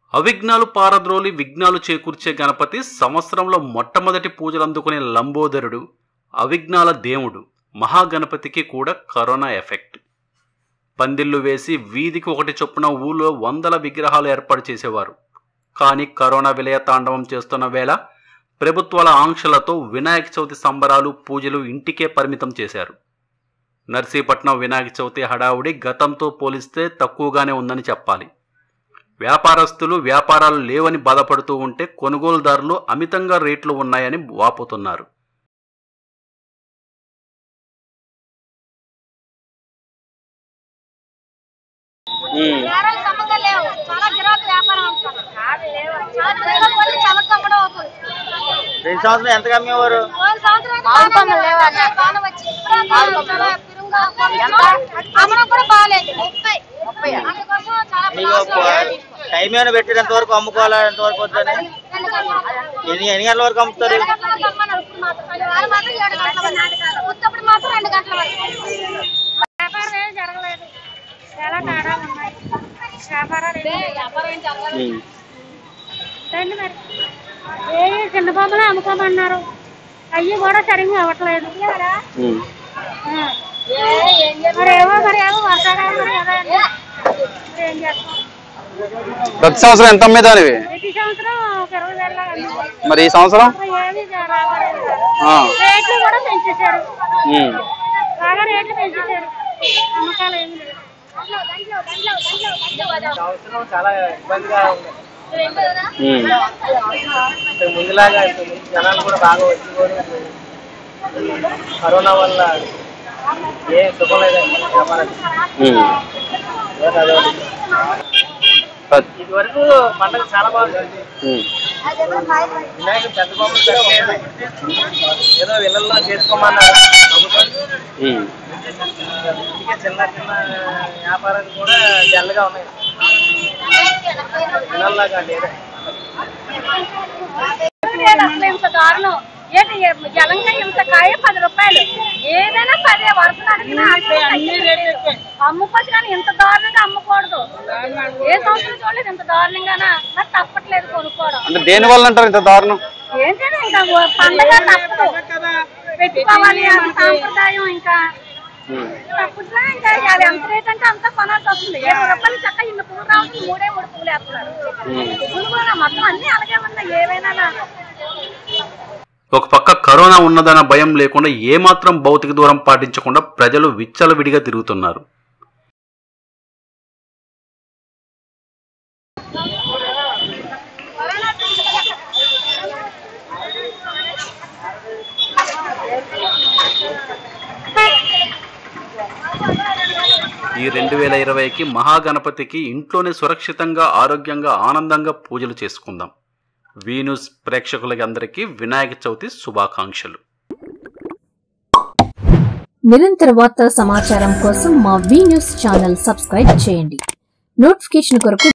అవిఘ్నాలు పారద్రోలి విఘ్నాలు చేకూర్చే గణపతి సంవత్సరంలో మొట్టమొదటి పూజలు అందుకునే లంబోదరుడు అవిఘ్నాల దేవుడు మహాగణపతికి కూడా కరోనా ఎఫెక్ట్ పందిళ్లు వేసి వీధికి ఒకటి చొప్పున ఊళ్ళో వందల విగ్రహాలు ఏర్పాటు చేసేవారు కానీ కరోనా విలయ తాండవం చేస్తున్న వేళ ప్రభుత్వాల ఆంక్షలతో వినాయక చవితి సంబరాలు పూజలు ఇంటికే పరిమితం చేశారు నర్సీపట్నం వినాయక చవితి హడావుడి గతంతో పోలిస్తే తక్కువగానే ఉందని చెప్పాలి వ్యాపారస్తులు వ్యాపారాలు లేవని బాధపడుతూ ఉంటే కొనుగోలుదారులు అమితంగా రేట్లు ఉన్నాయని వాపోతున్నారు బేరాలు సమ్మగా లేవు చాలా గిరాకు వ్యాపారం అవుతుంది చాలా దూరం పోతే చాలా కమ్మడం అవుతుంది రెండు సంవత్సరం ఎంత కమ్మేవారు పోయిన సంవత్సరం అయితే బాగా అమ్మారు. బాగా వచ్చి ఇప్పుడు చాలా పిరుంగా అమ్మడం కూడా బాగాలేదు ముప్పై ముప్పై అందుకోసం చాలా నీకు ప్రాబ్లం. టైం ఏమైనా పెట్టారు ఎంత వరకు అమ్ముకోవాలా ఎంత వరకు వద్దని రెండు గంటల ఎన్ని ఎన్ని గంటల వరకు అమ్ముతారు రెండు గంటల వరకు అమ్మన్నారు ఇప్పుడు మాత్రం వాళ్ళు మాత్రం ఏడు గంటల వరకు ఉత్తప్పుడు మాత్రం రెండు గంటల వరకు వ్యాపారం ఏం జరగలేదు చాలా తేడా ఉన్నాయి వ్యాపారాలు ఏం- వ్యాపారం ఏం జరగలేదు రండి మరి ఏ చిన్న బొమ్మలు అమ్ముకోమన్నారు అయ్యి కూడా సరిగ్గా అవ్వట్లేదు ఆ. మరి ఏమో మరి ఏమో వర్షాకాలం మరి కదా అండి. మరి ఏం చేస్తాం ప్రతి సంవత్సరం ఎంత అమ్మేదానివి ప్రతి సంవత్సరం ఒక ఇరవై వేల మరి ఈ సంవత్సరం ఏమి రావలేదు ఆ. రేట్లు కూడా పెంచేశారు ఉమ్. బాగా రేట్లు పెంచేశారు అమ్మకాలు ఏమి లేవు సంవత్సరం చాలా ఇబ్బందిగా ఉంది ఉమ్. ఇంతకు ముందులాగా ఇంతకు ముందు జనాలు కూడా బాగా వచ్చి కరోనా వల్ల ఏ సుఖం లేదండి వ్యాపారానికి ఉమ్. అదే అదొకటి. ప్రతి- ఇది వరకు పండగ చాలా బాగుంది ఉమ్. వినాయక పెద్ద బొమ్మలు పెట్టలేదు ఏదో ఇళ్లలో చేసుకోమన్నారు ప్రభుత్వం ఉమ్. ఇందుకే చిన్న చిన్న వ్యాపారాలు కూడా డల్గా ఉన్నాయి ఇళ్లలాగా లేదు లేదు అసలు ఇంత దారుణం ఏంటి జలంగా ఇంత కాయ పది రూపాయలు ఏదైనా పదే వరుసలు అడిగినా అమ్ముకోవచ్చు కానీ ఇంత దారుణంగా అమ్మకూడదు ఏ సంవత్సరం చూడలేదు ఇంత దారుణంగానా మరి తప్పట్లేదు కొనుక్కోవడం అంటే దేని వల్ల అంటారు ఇంత దారుణం ఏంటంటే ఇంకా పండగ తప్పదు పెట్టుకోవాలి అది సాంప్రదాయం ఇంకా ఉమ్. తప్పట్లా ఇంకా అది ఎంత రేట్ అంటే అంత కొనాల్సి వస్తుంది ఇరవై రూపాయలు చక్క ఇన్ని పువ్వులు రావచ్చు మూడే మూడు పువ్వులు వేస్తున్నారు పువ్వులు కూడా మొత్తం అన్ని అలాగే ఉన్నాయి ఏవైనా ఒక పక్క కరోనా ఉన్నదన్న భయం లేకుండా ఏమాత్రం భౌతిక దూరం పాటించకుండా ప్రజలు విచ్చలవిడిగా తిరుగుతున్నారు ఈ రెండు వేల ఇరవైకి మహాగణపతికి ఇంట్లోనే సురక్షితంగా ఆరోగ్యంగా ఆనందంగా పూజలు చేసుకుందాం వీన్యూస్ ప్రేక్షకులకి అందరికీ వినాయక చవితి శుభాకాంక్షలు నిరంతర వార్తా సమాచారం కోసం మా వి న్యూస్ ఛానల్ సబ్స్క్రైబ్ చేయండి నోటిఫికేషన్ కొరకు